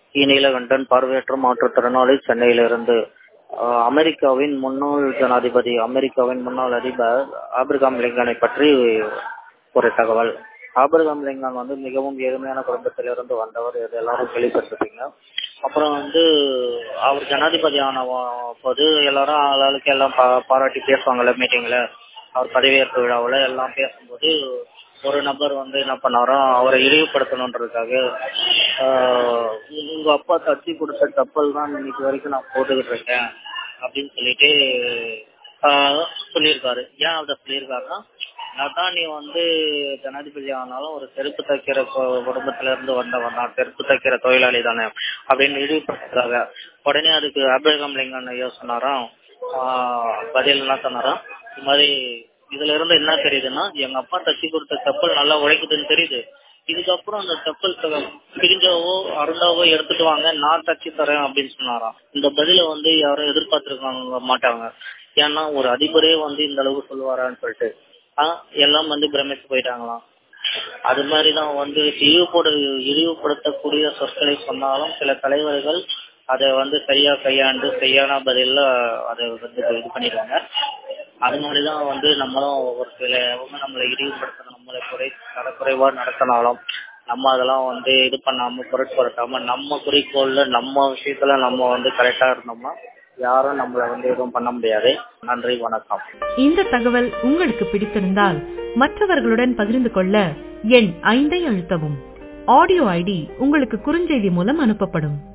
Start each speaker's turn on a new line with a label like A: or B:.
A: இ நீலகண்டன் பார்வையற்ற மாற்றுத்திறனாளி சென்னையிலிருந்து அஹ், அமெரிக்காவின் முன்னாள் ஜனாதிபதி அமெரிக்காவின் முன்னாள் அதிபர் ஆபிரகாம் லிங்கனை பற்றி ஒரு தகவல் ஆபிரகாம் லிங்கன் வந்து மிகவும் ஏழ்மையான குடும்பத்திலிருந்து வந்தவர் இது எல்லாரும் கேள்விப்பட்டிருப்பீங்க அப்புறம் வந்து அவர் ஜனாதிபதி ஆன வ- போது எல்லாரும் ஆளாளுக்கு எல்லாம் பா- பாராட்டி பேசுவாங்கல்ல மீட்டிங்ல அவர் பதவியேற்பு விழாவில் எல்லாம் பேசும்போது ஒரு நபர் வந்து என்ன பண்ணாரோ அவரை இழிவுபடுத்தணுன்றதுக்காக ஆஹ் உங்க அப்பா தட்டி கொடுத்த கப்பல் தான் இன்னைக்கு வரைக்கும் நான் போட்டுக்கிட்டு இருக்கேன் அப்படின்னு சொல்லிட்டு ஆஹ் சொல்லியிருக்காரு ஏன் அதை சொல்லியிருக்காருன்னா அதான் நீ வந்து ஜனாதிபதி ஆனாலும் ஒரு செருப்பு தைக்கிற கு- குடும்பத்துல இருந்து வந்தவன் தான் செருப்பு தைக்கிற தொழிலாளி தானே அப்படின்னு இழிவுபடுத்துறாங்க உடனே அதுக்கு அபிரகாம் லிங்கன் ஐயா சொன்னாராம் ஆஹ் பதில் என்ன சொன்னாராம் இது மாதிரி இதுல இருந்து என்ன தெரியுதுன்னா எங்க அப்பா தச்சு கொடுத்த கப்பல் நல்லா உழைக்குதுன்னு தெரியுது இதுக்கப்புறம் அந்த கப்பல் த- பிரிஞ்சாவோ அருந்தாவோ எடுத்துட்டு வாங்க நான் தச்சு தரேன் அப்படின்னு சொன்னாராம் இந்த பதில வந்து யாரும் எதிர்பார்த்திருக்காங்க மாட்டாங்க ஏன்னா ஒரு அதிபரே வந்து இந்த அளவுக்கு சொல்லுவாரான்னு சொல்லிட்டு ஆஹ் எல்லாம் வந்து பிரமிச்சு போயிட்டாங்களாம் அது மாதிரிதான் வந்து இழிவுபடு இழிவுபடுத்தக்கூடிய சொற்களை சொன்னாலும் சில தலைவர்கள் அதை வந்து சரியா கையாண்டு சரியான பதில்ல அதை வந்து இது பண்ணிடுவாங்க அது மாதிரிதான் வந்து நம்மளும் ஒரு சில அவங்க நம்மளை இழிவுபடுத்தணும் நம்மளை குறை தரக்குறைவா நடத்தினாலும் நம்ம அதெல்லாம் வந்து இது பண்ணாம பொருட்படுத்தாம நம்ம குறிக்கோள்ல நம்ம விஷயத்துல நம்ம வந்து கரெக்டா இருந்தோம்னா யாரும் நம்மள வந்து எதுவும் பண்ண முடியாது நன்றி வணக்கம்
B: இந்த தகவல் உங்களுக்கு பிடித்திருந்தால் மற்றவர்களுடன் பகிர்ந்து கொள்ள எண் ஐந்தை அழுத்தவும் ஆடியோ ஐடி உங்களுக்கு குறுஞ்செய்தி மூலம் அனுப்பப்படும்